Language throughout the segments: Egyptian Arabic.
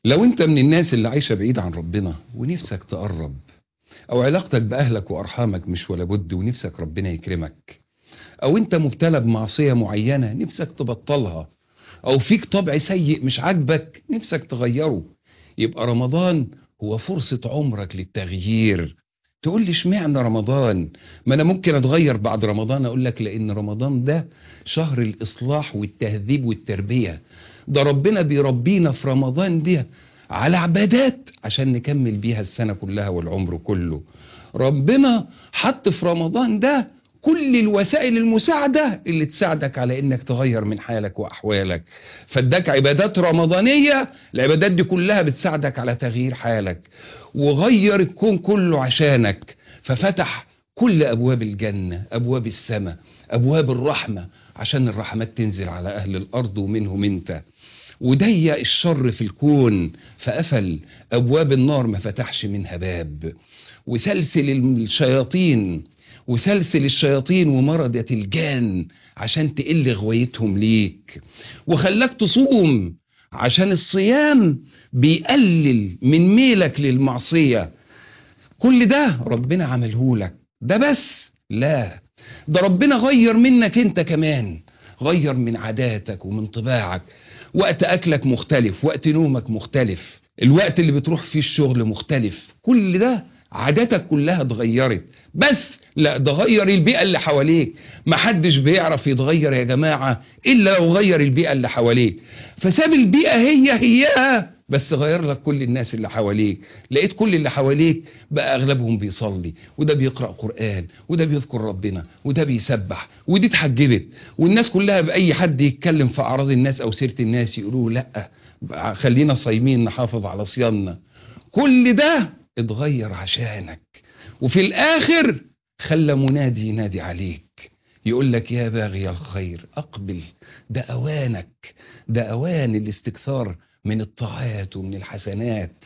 لو انت من الناس اللي عايشة بعيد عن ربنا ونفسك تقرب او علاقتك باهلك وارحامك مش ولا بد ونفسك ربنا يكرمك او انت مبتلى بمعصية معينة نفسك تبطلها او فيك طبع سيء مش عاجبك نفسك تغيره يبقى رمضان هو فرصة عمرك للتغيير تقول لي اشمعنى رمضان ما انا ممكن اتغير بعد رمضان اقول لك لان رمضان ده شهر الاصلاح والتهذيب والتربية ده ربنا بيربينا في رمضان ده على عبادات عشان نكمل بيها السنة كلها والعمر كله ربنا حط في رمضان ده كل الوسائل المساعدة اللي تساعدك على انك تغير من حالك واحوالك فاداك عبادات رمضانية العبادات دي كلها بتساعدك على تغيير حالك وغير الكون كله عشانك ففتح كل ابواب الجنة ابواب السماء ابواب الرحمة عشان الرحمات تنزل على اهل الارض ومنهم انت وضيق الشر في الكون فقفل ابواب النار ما فتحش منها باب وسلسل الشياطين وسلسل الشياطين ومرضة الجان عشان تقل غويتهم ليك وخلاك تصوم عشان الصيام بيقلل من ميلك للمعصية كل ده ربنا عمله لك ده بس لا ده ربنا غير منك انت كمان غير من عاداتك ومن طباعك وقت اكلك مختلف وقت نومك مختلف الوقت اللي بتروح فيه الشغل مختلف كل ده عاداتك كلها اتغيرت بس لا ده غير البيئة اللي حواليك محدش بيعرف يتغير يا جماعة إلا لو غير البيئة اللي حواليك فساب البيئة هي هيها بس غير لك كل الناس اللي حواليك لقيت كل اللي حواليك بقى أغلبهم بيصلي وده بيقرأ قرآن وده بيذكر ربنا وده بيسبح ودي اتحجبت والناس كلها بأي حد يتكلم في أعراض الناس أو سيرة الناس يقولوا لا بقى خلينا صايمين نحافظ على صيامنا كل ده اتغير عشانك وفي الآخر خلى منادي ينادي عليك يقول لك يا باغي الخير أقبل ده أوانك ده أوان الاستكثار من الطاعات ومن الحسنات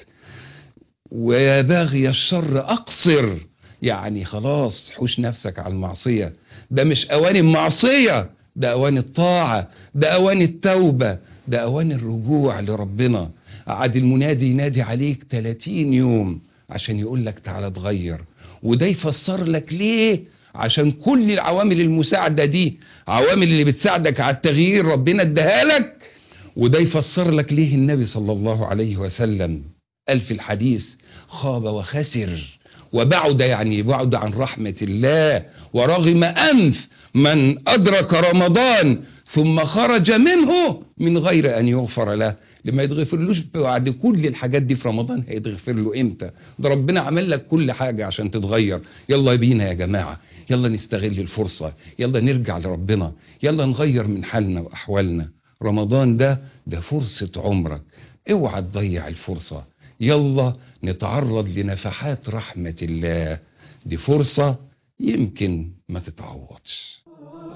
ويا باغي الشر أقصر يعني خلاص حوش نفسك على المعصية ده مش أوان المعصية ده أوان الطاعة ده أوان التوبة ده أوان الرجوع لربنا قعد المنادي ينادي عليك 30 يوم عشان يقول لك تعالى اتغير وده يفسر لك ليه عشان كل العوامل المساعدة دي عوامل اللي بتساعدك على التغيير ربنا اداها لك وده يفسر لك ليه النبي صلى الله عليه وسلم قال في الحديث خاب وخسر وبعد يعني بعد عن رحمة الله ورغم أنف من أدرك رمضان ثم خرج منه من غير أن يغفر له لما يتغفرلوش بعد كل الحاجات دي في رمضان هيتغفر له امتى ده ربنا عمل لك كل حاجة عشان تتغير يلا بينا يا جماعة يلا نستغل الفرصة يلا نرجع لربنا يلا نغير من حالنا وأحوالنا رمضان ده ده فرصة عمرك اوعى تضيع الفرصة يلا نتعرض لنفحات رحمة الله دي فرصة يمكن ما تتعوضش